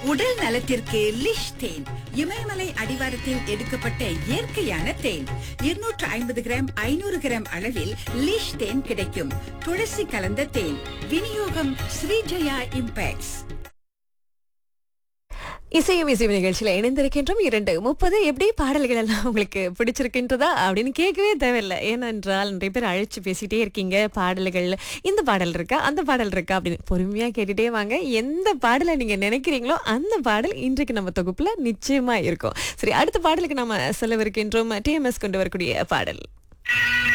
உடல் நலத்திற்கு லிஷ் தேன் இமயமலை அடிவாரத்தில் எடுக்கப்பட்ட இயற்கையான தேன் இருநூற்று ஐம்பது கிராம் ஐநூறு கிராம் அளவில் லிஷ் தேன் கிடைக்கும் துளசி கலந்த தேன் விநியோகம் ஸ்ரீஜயா இம்பேக்ட்ஸ் இசையும் இசையும் நிகழ்ச்சியில இணைந்திருக்கின்றோம் இரண்டு முப்பது எப்படி பாடல்கள் எல்லாம் உங்களுக்கு பிடிச்சிருக்கின்றதா அப்படின்னு கேட்கவே தேவையில்லை ஏனென்றால் நிறைய பேர் அழைச்சு பேசிட்டே இருக்கீங்க பாடல்கள் இந்த பாடல் இருக்கா அந்த பாடல் இருக்கா அப்படின்னு பொறுமையா கேட்டுட்டே வாங்க எந்த பாடலை நீங்க நினைக்கிறீங்களோ அந்த பாடல் இன்றைக்கு நம்ம தொகுப்புல நிச்சயமா இருக்கும் சரி அடுத்த பாடலுக்கு நாம செலவிருக்கின்றோம் டிஎம்எஸ் கொண்டு வரக்கூடிய பாடல்